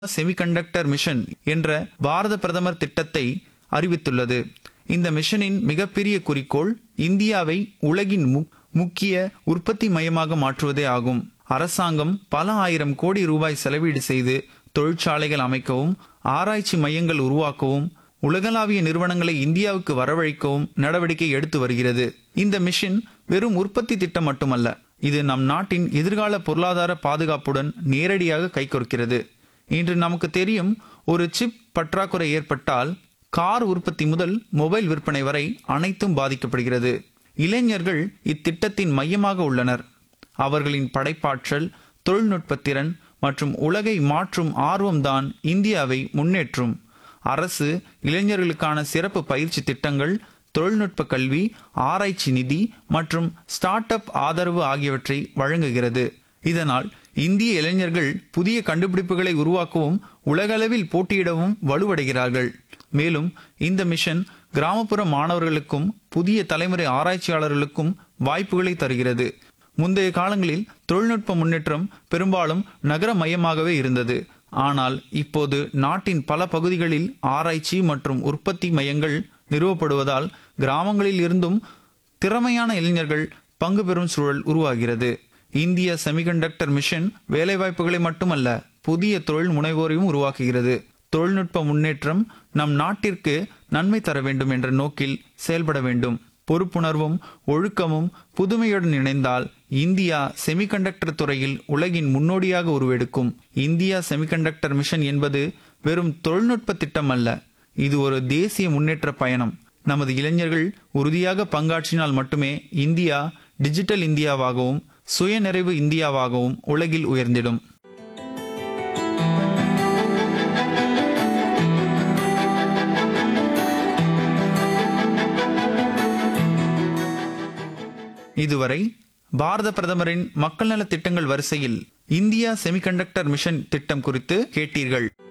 semiconductor mission என்ற பாரத பிரதமர் திட்டத்தை அறிவித்துள்ளது இந்த மிஷனின் மிகப்பெரிய குறிக்கோள் இந்தியாவை உலகின் மு- முக்கிய உற்பத்தி மையமாக மாற்றுவதே ஆகும் அரசாங்கம் பல ஆயிரம் கோடி ரூபாய் செலவீடு செய்து தொழிற்சாலைகள் அமைக்கவும் ஆராய்ச்சி மையங்கள் உருவாக்கவும் உலகளாவிய நிறுவனங்களை இந்தியாவுக்கு வரவழைக்கவும் நடவடிக்கை எடுத்து வருகிறது இந்த மிஷன் வெறும் உற்பத்தி திட்டம் மட்டுமல்ல இது நம் நாட்டின் எதிர்கால பொருளாதார பாதுகாப்புடன் நேரடியாக கைகோர்க்கிறது இன்று நமக்கு தெரியும் ஒரு சிப் பற்றாக்குறை ஏற்பட்டால் கார் உற்பத்தி முதல் மொபைல் விற்பனை வரை அனைத்தும் பாதிக்கப்படுகிறது இளைஞர்கள் இத்திட்டத்தின் மையமாக உள்ளனர் அவர்களின் படைப்பாற்றல் தொழில்நுட்பத்திறன் மற்றும் உலகை மாற்றும் ஆர்வம்தான் இந்தியாவை முன்னேற்றும் அரசு இளைஞர்களுக்கான சிறப்பு பயிற்சி திட்டங்கள் தொழில்நுட்ப கல்வி ஆராய்ச்சி நிதி மற்றும் ஸ்டார்ட் அப் ஆதரவு ஆகியவற்றை வழங்குகிறது இதனால் இந்திய இளைஞர்கள் புதிய கண்டுபிடிப்புகளை உருவாக்கவும் உலகளவில் போட்டியிடவும் வலுவடைகிறார்கள் மேலும் இந்த மிஷன் கிராமப்புற மாணவர்களுக்கும் புதிய தலைமுறை ஆராய்ச்சியாளர்களுக்கும் வாய்ப்புகளை தருகிறது முந்தைய காலங்களில் தொழில்நுட்ப முன்னேற்றம் பெரும்பாலும் நகர மையமாகவே இருந்தது ஆனால் இப்போது நாட்டின் பல பகுதிகளில் ஆராய்ச்சி மற்றும் உற்பத்தி மையங்கள் நிறுவப்படுவதால் கிராமங்களில் இருந்தும் திறமையான இளைஞர்கள் பங்கு பெறும் சூழல் உருவாகிறது இந்திய செமிகண்டக்டர் மிஷன் வேலைவாய்ப்புகளை மட்டுமல்ல புதிய தொழில் முனைவோரையும் உருவாக்குகிறது தொழில்நுட்ப முன்னேற்றம் நம் நாட்டிற்கு நன்மை தர வேண்டும் என்ற நோக்கில் செயல்பட வேண்டும் பொறுப்புணர்வும் ஒழுக்கமும் புதுமையுடன் இணைந்தால் இந்தியா செமிகண்டக்டர் துறையில் உலகின் முன்னோடியாக உருவெடுக்கும் இந்தியா செமிகண்டக்டர் மிஷன் என்பது வெறும் தொழில்நுட்ப திட்டம் அல்ல இது ஒரு தேசிய முன்னேற்ற பயணம் நமது இளைஞர்கள் உறுதியாக பங்காற்றினால் மட்டுமே இந்தியா டிஜிட்டல் இந்தியாவாகவும் சுயநிறைவு இந்தியாவாகவும் உலகில் உயர்ந்திடும் இதுவரை பாரத பிரதமரின் மக்கள் நலத் திட்டங்கள் வரிசையில் இந்தியா செமிகண்டக்டர் மிஷன் திட்டம் குறித்து கேட்டீர்கள்